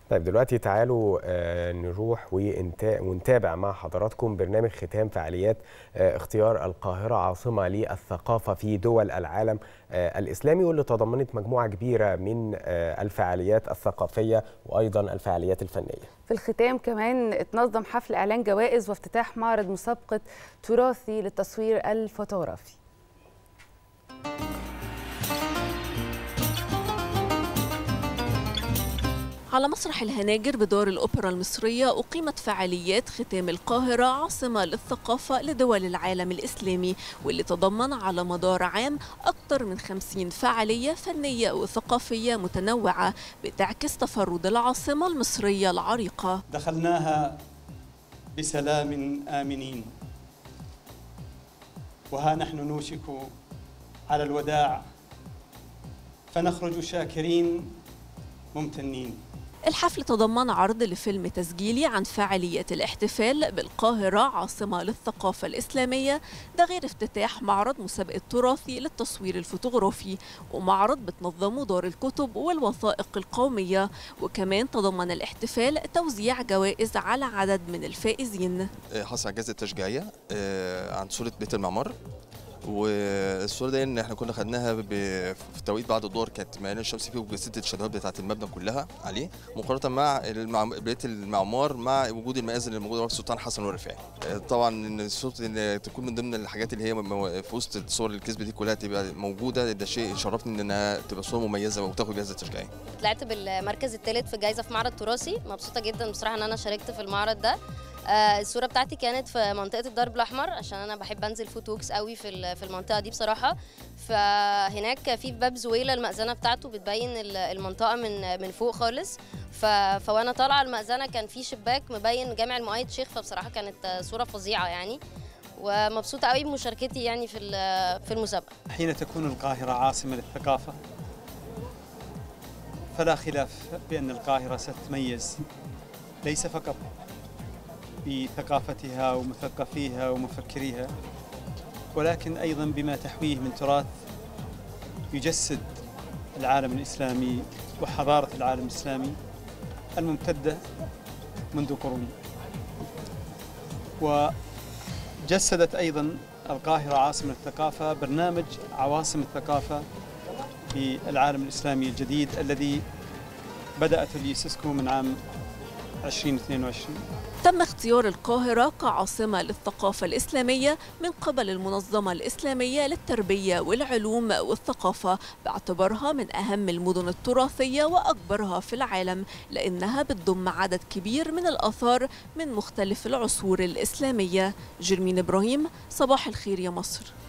طيب دلوقتي تعالوا آه، نروح ونتا- ونتابع مع حضراتكم برنامج ختام فعاليات آه، اختيار القاهرة عاصمة للثقافة في دول العالم آه، الإسلامي واللي تضمنت مجموعة كبيرة من آه، الفعاليات الثقافية وأيضا الفعاليات الفنية في الختام كمان اتنظم حفل إعلان جوائز وافتتاح معرض مسابقة تراثي للتصوير الفوتوغرافي على مسرح الهناجر بدار الأوبرا المصرية أقيمت فعاليات ختام القاهرة عاصمة للثقافة لدول العالم الإسلامي واللي تضمن على مدار عام أكثر من 50 فعالية فنية وثقافية متنوعة بتعكس تفرد العاصمة المصرية العريقة دخلناها بسلام آمنين وها نحن نوشك على الوداع فنخرج شاكرين ممتنين الحفل تضمن عرض لفيلم تسجيلي عن فعالية الاحتفال بالقاهرة عاصمة للثقافة الإسلامية ده غير افتتاح معرض مسابقة تراثي للتصوير الفوتوغرافي ومعرض بتنظمه دار الكتب والوثائق القومية وكمان تضمن الاحتفال توزيع جوائز على عدد من الفائزين حصل على جائزه تشجيعيه آه، عن صوره بيت المعمار والصوره دي ان احنا كنا خدناها ب- في توقيت بعد الظهر كانت معينه الشمس فيه وجسدت الشدوات بتاعه المبنى كلها عليه مقارنه مع المعم- بيت المعمار مع وجود المآذن اللي موجوده في السلطان حسن والرفاعي آه، طبعا ان الصوره ان تكون من ضمن الحاجات اللي هي مو- في وسط الصور الكذب دي كلها تبقى موجوده ده شيء يشرفني انها تبقى صوره مميزه وتاخد جائزه تشجيعيه طلعت بالمركز الثالث في جائزه في معرض تراثي مبسوطه جدا بصراحه ان انا شاركت في المعرض ده آه، الصوره بتاعتي كانت في منطقه الدرب الاحمر عشان انا بحب انزل فوت ووكس قوي في ال- في المنطقه دي بصراحه فهناك في باب زويله المأذنه بتاعته بتبين ال- المنطقه من من فوق خالص ف... فوانا طالعه المأذنه كان في شباك مبين جامع المؤيد شيخ فبصراحه كانت آه، صوره فظيعه يعني ومبسوطه قوي بمشاركتي يعني في ال- في المسابقه حين تكون القاهرة عاصمة للثقافة فلا خلاف بأن القاهرة ستتميز ليس فقط بثقافتها ومثقفيها ومفكريها ولكن أيضا بما تحويه من تراث يجسد العالم الإسلامي وحضارة العالم الإسلامي الممتدة منذ قرون وجسدت أيضا القاهرة عاصمة الثقافة برنامج عواصم الثقافة في العالم الإسلامي الجديد الذي بدأت اليوسسكو من عام 2022 تم اختيار القاهرة كعاصمة للثقافة الإسلامية من قبل المنظمة الإسلامية للتربية والعلوم والثقافة باعتبارها من أهم المدن التراثية وأكبرها في العالم لأنها بتضم عدد كبير من الآثار من مختلف العصور الإسلامية جرمين إبراهيم صباح الخير يا مصر